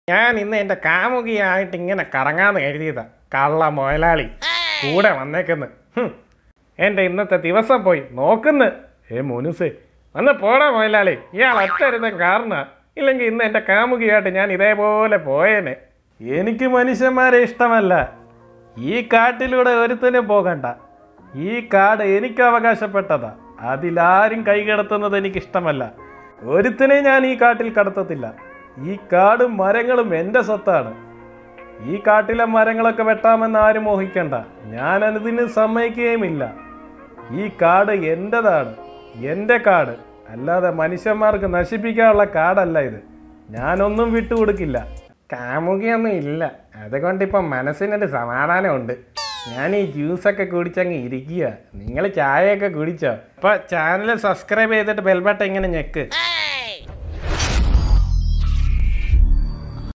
ഞാൻ ഇന്ന് എൻ്റെ കാമുകിയായിട്ട് ഇങ്ങനെ കറങ്ങാന്ന് കരുതിയതാ കള്ള മുതലാളി കൂടെ വന്നേക്കുന്ന് ഹും. എൻ്റെ ഇന്നത്തെ ദിവസം പോയി നോക്കുന്ന് ഏ മോനുസേ വന്ന് പോടാ മുതലാളി ഇയാൾ ഒറ്റരുതം കാരണ ഇല്ലെങ്കിൽ ഇന്ന് എൻ്റെ കാമുകിയായിട്ട് ഞാൻ ഇതേപോലെ പോയേനെ എനിക്ക് മനുഷ്യന്മാരെ ഇഷ്ടമല്ല ഈ കാട്ടിലൂടെ ഒരുത്തനും പോകണ്ട ഈ കാട് എനിക്ക് അവകാശപ്പെട്ടതാ അതിലാരും കൈകടത്തുന്നത് എനിക്കിഷ്ടമല്ല ഒരുത്തനെ ഞാൻ ഈ കാട്ടിൽ കടത്തത്തില്ല ഈ കാടും മരങ്ങളും എൻ്റെ സ്വത്താണ് ഈ കാട്ടിലെ മരങ്ങളൊക്കെ വെട്ടാമെന്ന് ആരും മോഹിക്കണ്ട ഞാൻ അതിന് സമ്മതിക്കുകയുമില്ല ഈ കാട് എൻ്റെതാണ് എൻ്റെ കാട് അല്ലാതെ മനുഷ്യന്മാർക്ക് നശിപ്പിക്കാനുള്ള കാടല്ല ഇത് ഞാനൊന്നും വിട്ടുകൊടുക്കില്ല കാമുകിയൊന്നും ഇല്ല അതുകൊണ്ട് ഇപ്പം മനസ്സിനൊരു സമാധാനമുണ്ട് ഞാൻ ഈ ജ്യൂസൊക്കെ കുടിച്ചങ്ങ് ഇരിക്കുക നിങ്ങൾ ചായയൊക്കെ കുടിച്ചോ അപ്പോൾ ചാനൽ സബ്സ്ക്രൈബ് ചെയ്തിട്ട് ബെൽബട്ട ഇങ്ങനെ ഞെക്ക്